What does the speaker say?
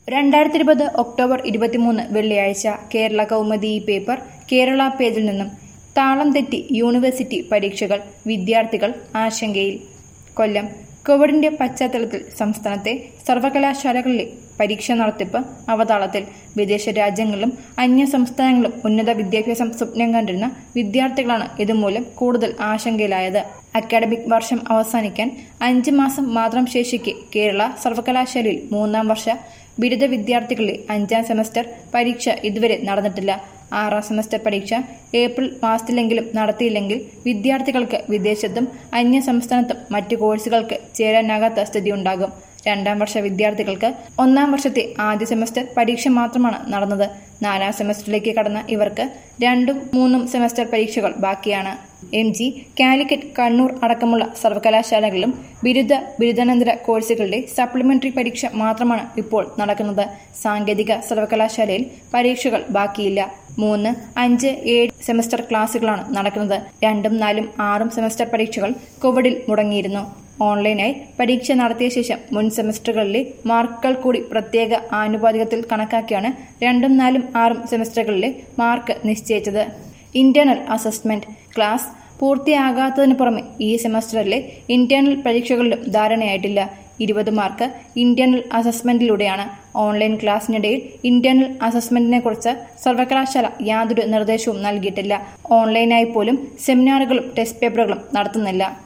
രണ്ടായിരത്തി ഇരുപത് ഒക്ടോബർ ഇരുപത്തിമൂന്ന് വെള്ളിയാഴ്ച കേരള കൗമുദി ഈ പേപ്പർ കേരള പേജിൽ നിന്നും താളം തെറ്റി യൂണിവേഴ്സിറ്റി പരീക്ഷകൾ വിദ്യാർത്ഥികൾ ആശങ്കയിൽ കൊല്ലം കോവിഡിന്റെ പശ്ചാത്തലത്തിൽ സംസ്ഥാനത്തെ സർവകലാശാലകളിലെ പരീക്ഷാ നടത്തിപ്പ് അവതാളത്തിൽ വിദേശ രാജ്യങ്ങളിലും അന്യ സംസ്ഥാനങ്ങളിലും ഉന്നത വിദ്യാഭ്യാസം സ്വപ്നം കണ്ടിരുന്ന വിദ്യാർത്ഥികളാണ് ഇതുമൂലം കൂടുതൽ ആശങ്കയിലായത് അക്കാഡമിക് വർഷം അവസാനിക്കാൻ അഞ്ച് മാസം മാത്രം ശേഷിക്കെ കേരള സർവകലാശാലയിൽ മൂന്നാം വർഷ ബിരുദ വിദ്യാർത്ഥികളുടെ അഞ്ചാം സെമസ്റ്റർ പരീക്ഷ ഇതുവരെ നടന്നിട്ടില്ല ആറാം സെമസ്റ്റർ പരീക്ഷ ഏപ്രിൽ മാസത്തിലെങ്കിലും നടത്തിയില്ലെങ്കിൽ വിദ്യാർത്ഥികൾക്ക് വിദേശത്തും അന്യ സംസ്ഥാനത്തും മറ്റു കോഴ്സുകൾക്ക് ചേരാനാകാത്ത സ്ഥിതിയുണ്ടാകും രണ്ടാം വർഷ വിദ്യാർത്ഥികൾക്ക് ഒന്നാം വർഷത്തെ ആദ്യ സെമസ്റ്റർ പരീക്ഷ മാത്രമാണ് നടന്നത് നാലാം സെമസ്റ്ററിലേക്ക് കടന്ന ഇവർക്ക് രണ്ടും മൂന്നും സെമസ്റ്റർ പരീക്ഷകൾ ബാക്കിയാണ് എം ജി കാലിക്കറ്റ് കണ്ണൂർ അടക്കമുള്ള സർവകലാശാലകളിലും ബിരുദ ബിരുദാനന്തര കോഴ്സുകളുടെ സപ്ലിമെന്ററി പരീക്ഷ മാത്രമാണ് ഇപ്പോൾ നടക്കുന്നത് സാങ്കേതിക സർവകലാശാലയിൽ പരീക്ഷകൾ ബാക്കിയില്ല മൂന്ന് അഞ്ച് ഏഴ് സെമസ്റ്റർ ക്ലാസുകളാണ് നടക്കുന്നത് രണ്ടും നാലും ആറും സെമസ്റ്റർ പരീക്ഷകൾ കോവിഡിൽ മുടങ്ങിയിരുന്നു ഓൺലൈനായി പരീക്ഷ നടത്തിയ ശേഷം മുൻ സെമസ്റ്ററുകളിലെ മാർക്കുകൾ കൂടി പ്രത്യേക ആനുപാതികത്തിൽ കണക്കാക്കിയാണ് രണ്ടും നാലും ആറും സെമസ്റ്ററുകളിലെ മാർക്ക് നിശ്ചയിച്ചത് ഇന്റേണൽ അസസ്മെന്റ് ക്ലാസ് പൂർത്തിയാകാത്തതിനു പുറമെ ഈ സെമസ്റ്ററിലെ ഇന്റേണൽ പരീക്ഷകളിലും ധാരണയായിട്ടില്ല ഇരുപത് മാർക്ക് ഇന്റേണൽ അസസ്മെന്റിലൂടെയാണ് ഓൺലൈൻ ക്ലാസ്സിനിടയിൽ ഇന്റേണൽ അസസ്മെന്റിനെ കുറിച്ച് സർവകലാശാല യാതൊരു നിർദ്ദേശവും നൽകിയിട്ടില്ല ഓൺലൈനായി പോലും സെമിനാറുകളും ടെസ്റ്റ് പേപ്പറുകളും നടത്തുന്നില്ല